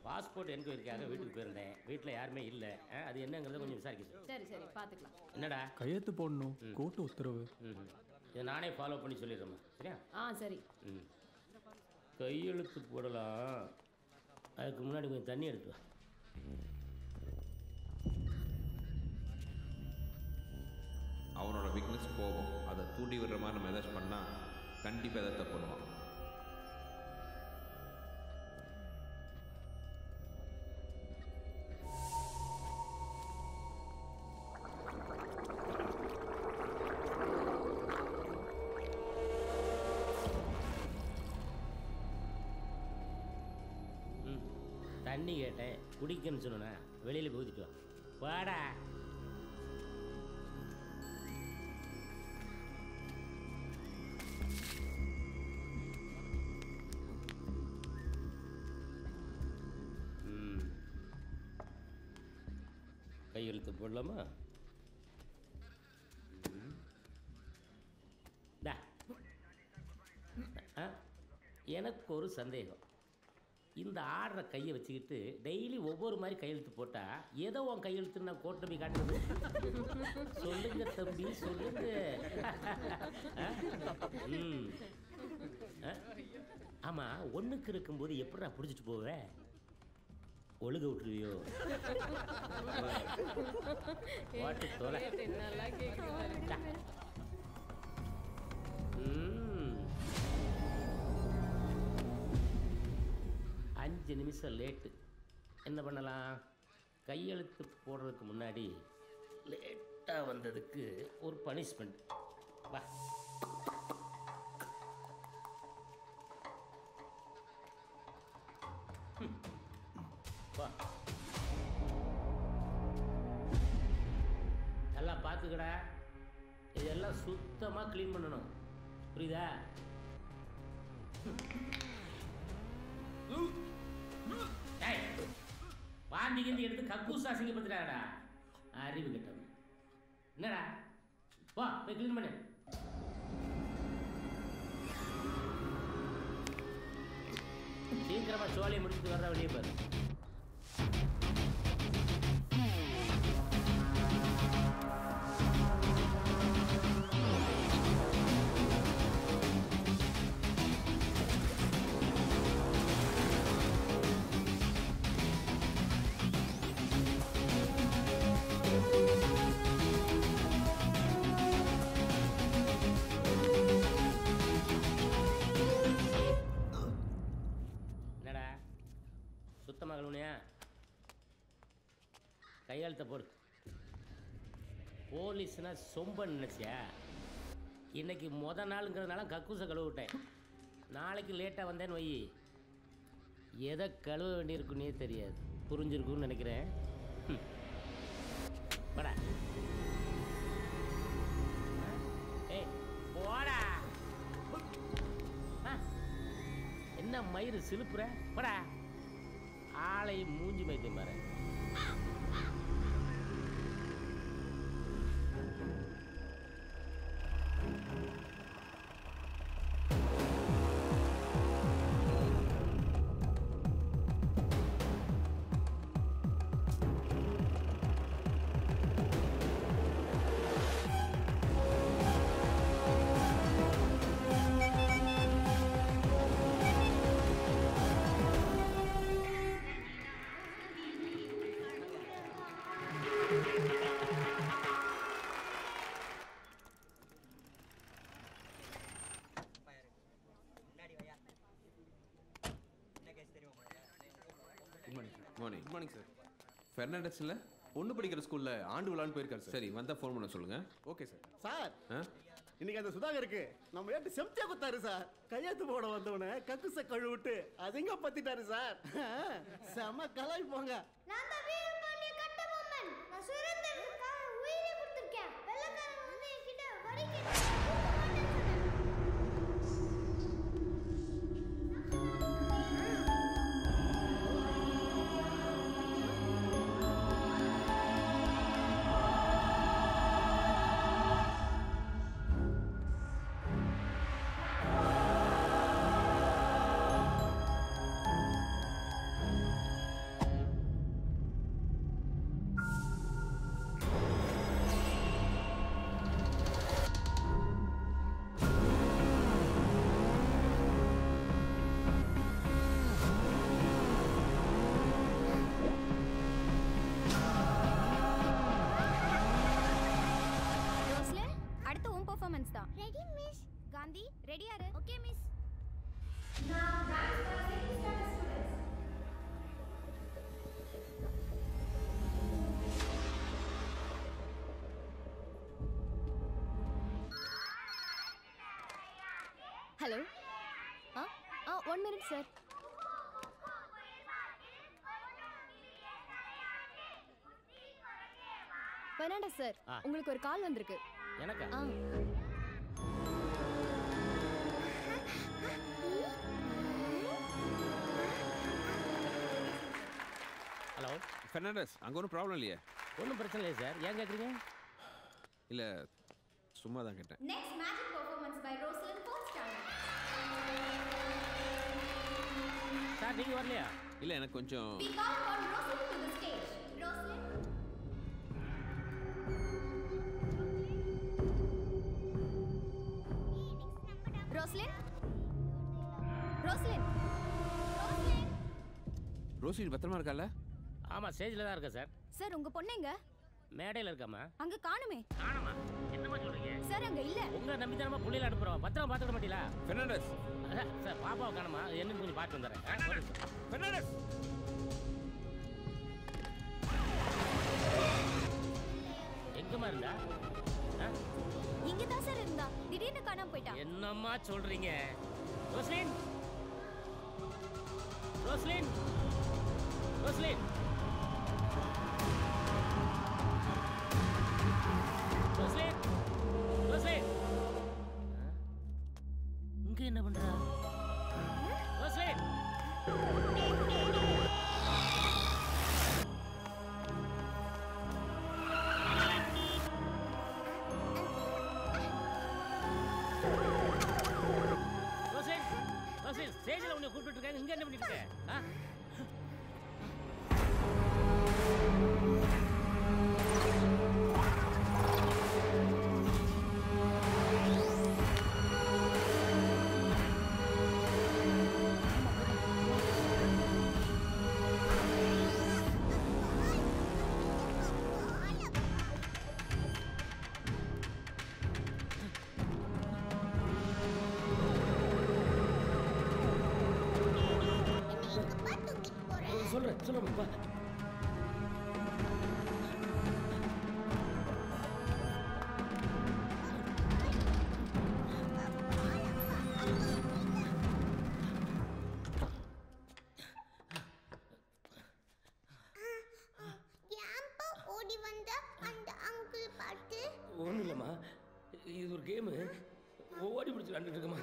Passport என்கொயரிக்காக வீட்டுக்கு போயிருந்தேன் வீட்டில் யாருமே இல்லை அது என்னங்கிறத கொஞ்சம் விசாரிக்க சொல்லு. சரி சரி பார்த்துக்கலாம் என்னடா கையெழுத்து போடணும் கோர்ட்டு உத்தரவு ம் இதை நானே ஃபாலோ பண்ணி சொல்லிடுறேம்மா சரியா ஆ சரி ம் கையெழுத்து போடலாம் அதுக்கு முன்னாடி கொஞ்சம் தண்ணி எடுத்து வா அவனோட வீக்னஸ் கோபம் அதை தூண்டி விடுற மாதிரி நம்ம ஏதாச்சும் பண்ணால் கண்டிப்பாக எதாவது தப்பு பண்ணுவான் ம் தண்ணி கேட்டேன் குடிக்கன்னு சொன்னா வெளியில் போய் ஊத்திட்டு வா வாடா ம் கையெழுத்து போடலாமா ம். டா. ஆ எனக்கு ஒரு சந்தேகம் இந்த ஆடுற கையை வச்சுக்கிட்டு டெய்லி ஒவ்வொரு மாதிரி கையெழுத்து போட்டா ஏதோ உன் கையெழுத்து நான் கோர்ட்டில் போய் காட்டுறது சொல்லுங்க தம்பி சொல்லுங்க ஆ? ம். ஆ? ஆமா ஒண்ணுக்கு இருக்கும்போது எப்படிடா பிடிச்சிட்டு போவ ஒழுக விட்டுருவியோ வாட்டு தொலை நல்லா கேட்குது டா. ம். அஞ்சு நிமிஷம் லேட்டு என்ன பண்ணலாம் கையெழுத்து போடுறதுக்கு முன்னாடி லேட்டாக வந்ததுக்கு ஒரு பனிஷ்மெண்ட் வா ம். வா நல்லா பார்த்துக்கடா இதெல்லாம் சுத்தமாக க்ளீன் பண்ணணும் புரியுதா ஏய், வாந்தி கிந்தி எடுத்து கக்கூஸ் அசிங்கப்படுத்துறாடா அறிவு கெட்டவன் என்னடா வா போய் க்ளீன் பண்ணு சீக்கிரமா சோழியை முடிச்சுட்டு வர்ற வெளியே பாரு என்னடா சுத்தமாக கழுவுனியா கையெழுத்த போடு போலீஸ்னா சொம்பன் நினச்சியா இன்னைக்கு முத நாளுங்கிறதுனால கக்கூசை கழுவ விட்டேன் நாளைக்கு லேட்டாக வந்தேன்னு வை எதை கழுவ வேண்டியிருக்குன்னே தெரியாது புரிஞ்சிருக்குன்னு நினைக்கிறேன் ம். வாடா ஏய் போடா ஆ என்ன மயிறு சிலுப்புற படா ஆளை மூஞ்சி மைத்தியம் பாரு morning good morning sir Fernandes இல்லை பொண்ணு படிக்கிற ஸ்கூல்ல ஆண்டு விழான்னு போயிருக்காரு சார் சரி வந்தால் ஃபோன் பண்ண சொல்லுங்கள் ஓகே சார் சார் ஆ இன்னைக்கு அந்த சுதாகருக்கு நம்ம ஏட்டு செம்தியா குத்தாரு சார் கையெழுத்து போட வந்தவன கக்குச கழுவிட்டு அதுங்க பத்திட்டாரு சார் செம கலாய் போங்க நான் தான் வீரபாண்டிய கட்டபொம்மன் நான் சுரேந்திரனுக்காக உயிரை கொடுத்துருக்கேன் வெள்ளக்காரங்க வந்து என்கிட்ட வரி கேட்டு பெர்ஃபார்மன்ஸ் தான் ரெடி மிஸ் காந்தி ரெடியா இரு ஓகே மிஸ் ஹலோ ஆ ஆ one minute sir Fernandes sir ஆ. உங்களுக்கு ஒரு கால் வந்திருக்கு எனக்கா ஆ ஹலோ ஃபெர்னாண்டஸ் அங்கே ஒன்றும் ப்ராப்ளம் இல்லையே ஒன்றும் பிரச்சனை இல்லை சார் ஏன் கேட்குறீங்க இல்லை சும்மா தான் கேட்டேன் next magic performance by Roslyn fourth standard sir நீங்கள் வரலையா இல்லை எனக்கு கொஞ்சம் We call upon Roslyn to the stage. Roslyn? Roslyn Roslyn Roslyn Rosie பத்திரமா இருக்கால ஆமாம் ஸ்டேஜில் தான் இருக்கேன் சார் சார் உங்க பொண்ணு எங்க மேடையில் இருக்காமா அங்க காணுமே காணமா என்னமா சொல்கிறீங்க சார் அங்க இல்ல உங்களை நம்பி தானமா புள்ளையில அனுப்புகிறோம் பத்திரம் பார்த்துக்க மாட்டீங்களா ஃபெர்னாண்டஸ் அதான் சார் பாப்பாவை காணமா அது என்னன்னு கொஞ்சம் பார்த்து வந்துடுறேன் ஆ, ஒரு நிமிஷம். ஃபெர்னாண்டஸ் எங்கம்மா இருந்தா ஆ? இங்க தான் சார் இருந்தா திடீர்னு காணாம போயிட்டா என்னம்மா சொல்றீங்க Roslyn Roslyn Roslyn Roslyn Roslyn ஆ? இங்க என்ன பண்றா ரோஸ்லின் ரோஸ்லின் ரோஸ்லின் ஸ்டேஜில் உன்னை கூப்பிட்டு இருக்காங்க இங்க என்ன பண்ணிட்டு இருக்க ஆ? சொல்றேன் சொல்றேன் பா ஏன்பா ஓடி வந்த அந்த அங்கிள் பார்த்து ஒன்றும் இல்லைம்மா இது ஒரு கேமு ஓடி பிடிச்சி விளாண்டுட்டு இருக்கம்மா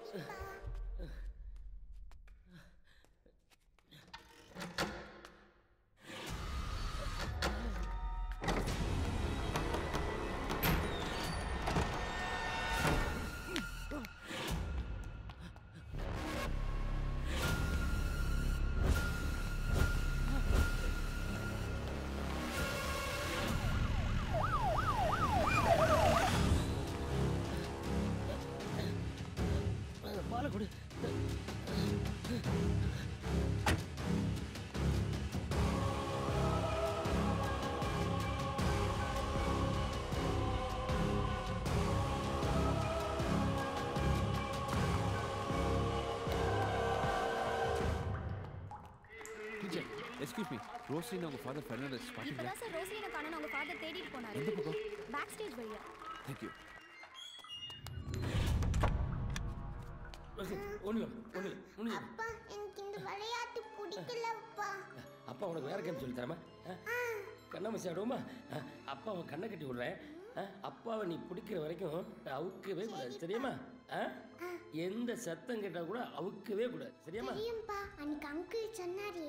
பாலை கொடு டீச்சர் எக்ஸ்கியூஸ் மீ ரோஸ்லின் அவங்க ஃபாதர் ஃபெர்னாண்டஸ் பார்த்தீங்களா இப்பதான் சார் ரோஸ்லினை காணோம் அவங்க ஃபாதர் தேடிட்டு போனாரு எந்த பக்கம் பேக் ஸ்டேஜ் வழியா தேங்க்யூ ஒன்று ஒன்று ஒன்று அப்பா எனக்கு இந்த விளையாட்டு பிடிக்கலப்பா அப்பா உனக்கு வேற கேம் சொல்லி தரமா கண்ணாமசி ஆடுவோமா ஆ, அப்பா அவன் கண்ணை கட்டி விடுறேன் ஆ, அப்பாவை நீ பிடிக்கிற வரைக்கும் அவுக்கவே கூடாது தெரியுமா ஆ? எந்த சத்தம் கேட்டால் கூட அவுக்கவே கூடாது சரியாம்மா தெரியும்பா அன்னைக்கு அங்கிள் சொன்னாரு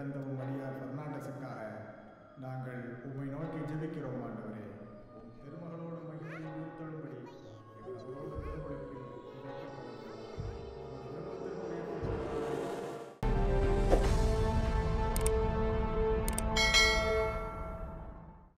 தந்தவும் மரியார் பெர்னாண்டஸுக்காக நாங்கள் உம்மை நோக்கி ஜெபிக்கிறோம் ஆண்டவரே உம் திருமகளோடு